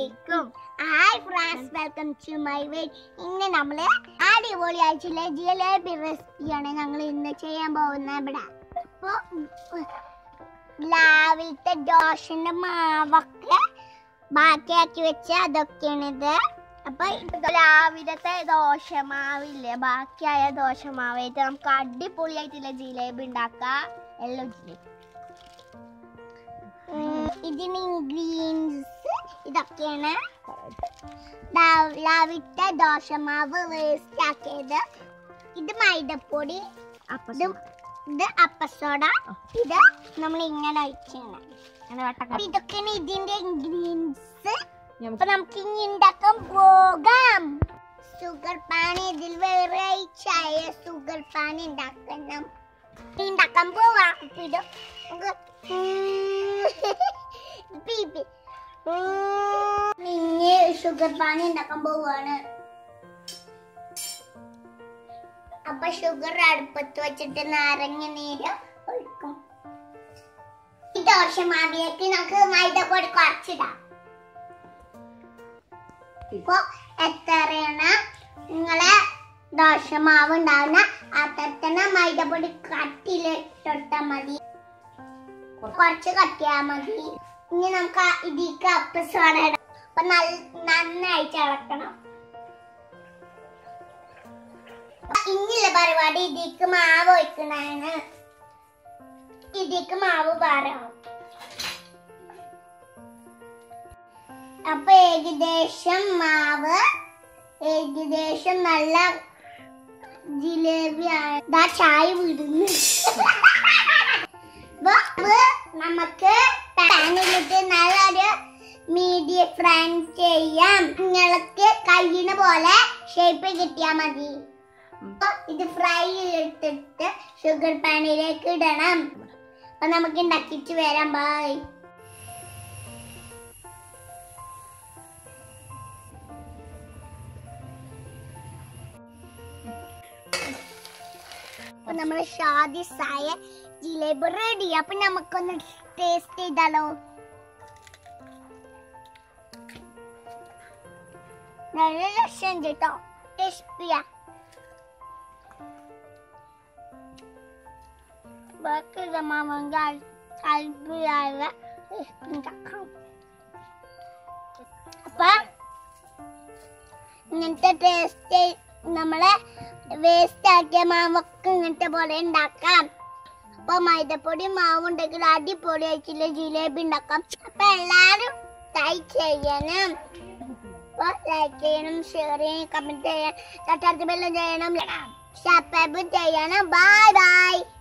അലൈക്കും hi friends welcome to my വീട് ഇന്ന് നമ്മള് അടിപൊളി ആഴ്ചയിലെ ജിലേബി റെസിപ്പിയാണ് ഞങ്ങൾ ഇന്ന് ചെയ്യാൻ പോകുന്നത് ഇവിടെ അപ്പൊ രാവിലത്തെ ദോശന്റെ മാവൊക്കെ ബാക്കിയാക്കി വെച്ച അതൊക്കെയാണിത് അപ്പൊ ഇത് രാവിലത്തെ ദോശമാവില്ലേ ബാക്കിയായ ദോശമാവായിട്ട് നമുക്ക് അടിപൊളിയായിട്ടുള്ള ജിലേബി ഉണ്ടാക്കാം എല്ലാം ജിലേബി ഉം, ഇതിന് ഇൻഗ്രീഡിയൻസ് ഇതൊക്കെയാണ് രാ- രാവിലത്തെ ദോശമാവ് വേസ്റ്റ് ആക്കിയത് ഇത് മൈദപ്പൊടി ഇത് ഇത് അപ്പസോഡ ഇത് നമ്മൾ ഇങ്ങനെ ഒഴിച്ചാണ് അപ്പൊ ഇതൊക്കെയാണ് ഇതിന്റെ ഇൻഗ്രീഡിയൻസ് അപ്പൊ നമുക്ക് ഇനി ഉണ്ടാക്കാൻ പോകാം സുഗർ പാൻ ഇതിൽ വേറെ ചായ സുഗർ പാൻ ഉണ്ടാക്കണം ഉണ്ടാക്കാൻ പോവാം അപ്പൊ ഇത് നമുക്ക് ബീബി ഇനി ഷുഗർ പാനി ഉണ്ടാക്കാൻ പോവാണ് അപ്പൊ ഷുഗർ അടുപ്പത്ത് വെച്ചിട്ട് നാരങ്ങ നീര് ഒഴിക്കും ഈ ദോശമാവിലേക്ക് നമുക്ക് മൈദപ്പൊടി കുറച്ചിടാം ഇപ്പൊ എത്രയാണ് നിങ്ങളെ ദോശമാവ് ഉണ്ടാവുന്ന അത്ര മൈദപ്പൊടി കട്ടിലിട്ടൊട്ടാ മതി കുറച്ച് കട്ടിയാ മതി ഇനി നമുക്ക് ആ ഇതിക്ക് അപ്പ സോഡ ഇടാം അപ്പൊ നല്ല നന്നായിട്ട് ഇളക്കണം ഇനിയുള്ള പരിപാടി ഇതിക്ക് മാവ് ഒഴിക്കണാണ് ഇതിക്ക് മാവ് പാരാവും അപ്പൊ ഏകദേശം മാവ് ഏകദേശം നല്ല ജിലേബി ദാ ചായ വിടുന്നു അപ്പൊ ഇത് നമുക്ക് പാനിലിട്ട് നല്ലൊരു മീഡിയം ഫ്രൈ ചെയ്യാം നിങ്ങൾക്ക് കഴിയുന്ന പോലെ ഷേപ്പ് കിട്ടിയാ മതി അപ്പൊ ഇത് ഫ്രൈ ചെയ്തിട്ട് ഷുഗർ പാനിലേക്ക് ഇടണം അപ്പൊ നമുക്ക് ഉണ്ടാക്കിച്ച് വരാം ബൈ അപ്പൊ നമ്മുടെ ഷാദിസായ ജിലേബി റെഡി അപ്പൊ നമുക്കൊന്ന് ടേസ്റ്റ് ചെയ്താലോ നല്ല രസമുണ്ട് കേട്ടോ ടേസ്റ്റിയാ ബാക്കി മാമങ്ക അത്ഭുതമായ ഉണ്ടാക്കാം അപ്പൊ ഇങ്ങനത്തെ ടേസ്റ്റ് നമ്മളെ വേസ്റ്റ് ആക്കിയ മാവൊക്കെ ഇങ്ങനത്തെ പോലെ ഉണ്ടാക്കാം അപ്പൊ മൈദപ്പൊടി മാവുണ്ടെങ്കിൽ അടിപൊളി ആയിട്ടുള്ള ജിലേബി ഉണ്ടാക്കാം അപ്പൊ എല്ലാരും ട്രൈ ചെയ്യണം അപ്പൊ ലൈക്ക് ചെയ്യണം ഷെയർ ചെയ്യണം കമന്റ് ചെയ്യണം തൊട്ടടുത്ത് ബെല്ലും ചെയ്യണം സബ്സ്ക്രൈബ് ചെയ്യണം ബൈ ബൈ